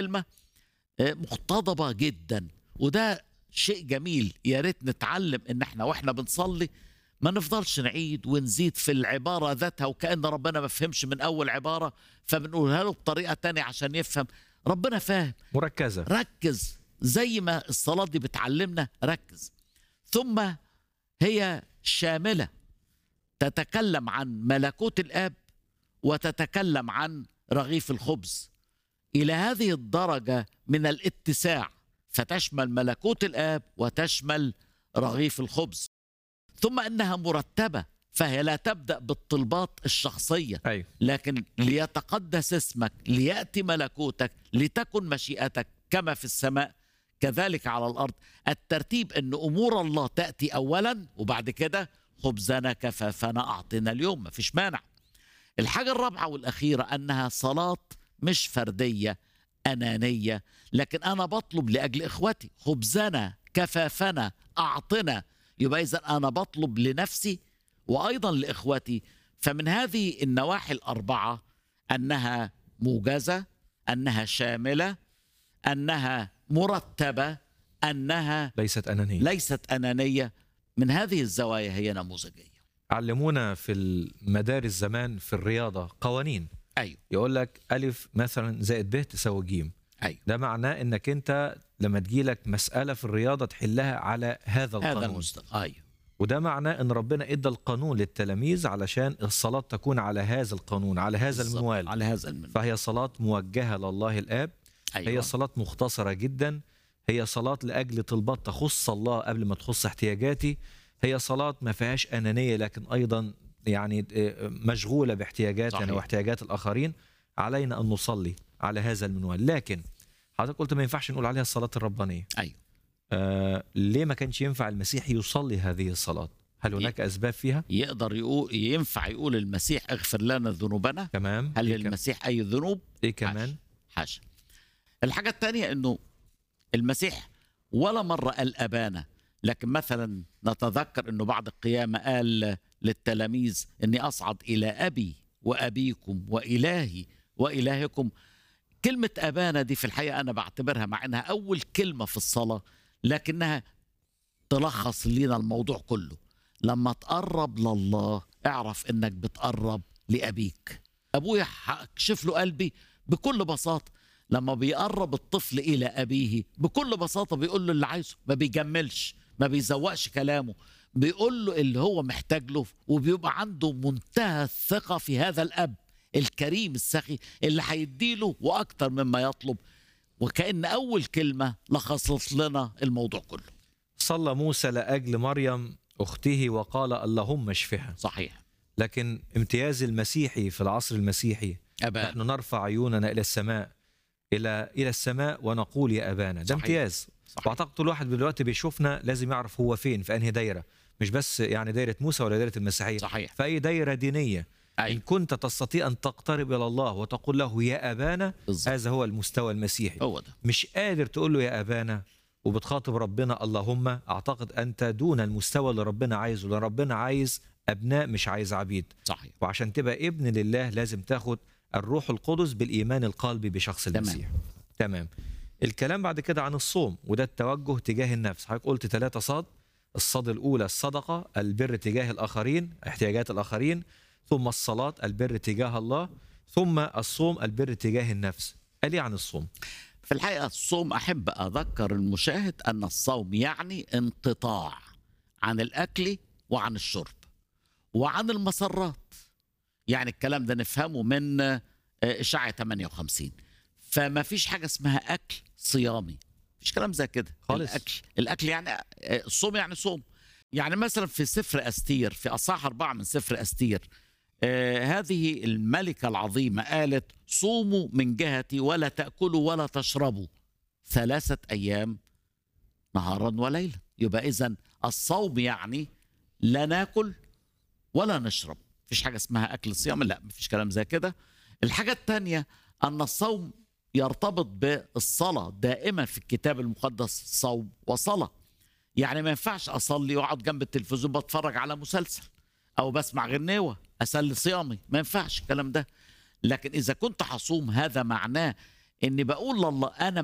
كلمة آه، مقتضبة جدا وده شيء جميل يا ريت نتعلم ان احنا واحنا بنصلي ما نفضلش نعيد ونزيد في العبارة ذاتها وكأن ربنا ما فهمش من أول عبارة فبنقولها له بطريقة تانية عشان يفهم ربنا فاهم مركزه ركز زي ما الصلاة دي بتعلمنا ركز ثم هي شاملة تتكلم عن ملكوت الآب وتتكلم عن رغيف الخبز إلى هذه الدرجة من الاتساع فتشمل ملكوت الآب وتشمل رغيف الخبز ثم أنها مرتبة فهي لا تبدأ بالطلبات الشخصية ايوه لكن ليتقدس اسمك لياتي ملكوتك لتكن مشيئتك كما في السماء كذلك على الارض الترتيب ان امور الله تاتي اولا وبعد كده خبزنا كفافنا اعطنا اليوم ما فيش مانع الحاجه الرابعه والاخيره انها صلاه مش فرديه انانيه لكن انا بطلب لاجل اخوتي خبزنا كفافنا اعطنا يبقى اذا انا بطلب لنفسي وايضا لاخوتي فمن هذه النواحي الاربعه انها موجزه انها شامله انها مرتبه انها ليست انانيه ليست انانيه من هذه الزوايا هي نموذجيه علمونا في المدارس زمان في الرياضه قوانين ايوه يقول لك الف مثلا زائد ب تساوي ج ايوه ده معناه انك انت لما تجيلك مساله في الرياضه تحلها على هذا هذا القانون المستوى ايوه وده معناه ان ربنا ادى القانون للتلاميذ علشان الصلاه تكون على هذا القانون على هذا بالظبط، المنوال على هذا المنوال فهي صلاه موجهه لله الاب أيوة. هي صلاه مختصره جدا هي صلاه لاجل طلبات تخص الله قبل ما تخص احتياجاتي هي صلاه ما فيهاش انانيه لكن ايضا يعني آه، مشغوله باحتياجاتنا صحيح. واحتياجات الاخرين علينا ان نصلي على هذا المنوال لكن حضرتك قلت ما ينفعش نقول عليها الصلاه الربانيه ايوه آه ليه ما كانش ينفع المسيح يصلي هذه الصلاه هل هناك اسباب فيها يقدر يقول ينفع يقول المسيح اغفر لنا ذنوبنا تمام هل إيه, كم- للمسيح اي ذنوب إيه كمان حاشا الحاجة الثانية انه المسيح ولا مرة قال أبانا لكن مثلا نتذكر انه بعد القيامة قال للتلاميذ اني اصعد الى ابي وابيكم والهي والهكم كلمة ابانا دي في الحقيقة انا بعتبرها مع انها اول كلمة في الصلاة لكنها تلخص لنا الموضوع كله لما تقرب لله اعرف انك بتقرب لابيك ابويا هكشف له قلبي بكل بساطه لما بيقرب الطفل الى ابيه بكل بساطه بيقول له اللي عايزه ما بيجملش ما بيزوقش كلامه بيقول له اللي هو محتاج له وبيبقى عنده منتهى الثقه في هذا الاب الكريم السخي اللي هيديله واكتر مما يطلب وكأن أول كلمة لخصت لنا الموضوع كله صلى موسى لاجل مريم اخته وقال اللهم اشفها صحيح لكن امتياز المسيحي في العصر المسيحي أبا نحن نرفع عيوننا الى السماء الى الى السماء ونقول يا ابانا ده صحيح. امتياز صحيح. واعتقد كل واحد دلوقتي بيشوفنا لازم يعرف هو فين في انهي دايره مش بس يعني دايره موسى ولا دايره المسيحيه صحيح في اي دايره دينيه ان أي كنت تستطيع ان تقترب الى الله وتقول له يا ابانا بالظبط هذا هو المستوى المسيحي هو ده مش قادر تقول له يا ابانا وبتخاطب ربنا اللهم اعتقد انت دون المستوى اللي ربنا عايزه لان ربنا عايز ابناء مش عايز عبيد صحيح وعشان تبقى ابن لله لازم تاخد الروح القدس بالايمان القلبي بشخص تمام. المسيح تمام الكلام بعد كده عن الصوم وده التوجه تجاه النفس حضرتك قلت ثلاثة صاد الصاد الأولى الصدقة البر تجاه الآخرين احتياجات الآخرين ثم الصلاة البر تجاه الله ثم الصوم البر تجاه النفس قال إيه عن الصوم في الحقيقة الصوم أحب أذكر المشاهد أن الصوم يعني انقطاع عن الأكل وعن الشرب وعن المسرات يعني الكلام ده نفهمه من آه، إشاعة 58 فما فيش حاجة اسمها أكل صيامي مفيش كلام زي كده خالص. الأكل الأكل يعني آه، الصوم يعني صوم يعني مثلا في سفر أستير في أصحاح أربعة من سفر أستير آه هذه الملكة العظيمة قالت صوموا من جهتي ولا تأكلوا ولا تشربوا ثلاثة أيام نهارا وليلا يبقى إذا الصوم يعني لا ناكل ولا نشرب مفيش حاجة اسمها أكل صيام لا مفيش كلام زي كده الحاجة الثانية أن الصوم يرتبط بالصلاة دائما في الكتاب المقدس صوم وصلاة يعني ما ينفعش أصلي وأقعد جنب التلفزيون بتفرج على مسلسل أو بسمع غنيوة أسلي صيامي ما ينفعش الكلام ده لكن إذا كنت حصوم هذا معناه اني بقول لله انا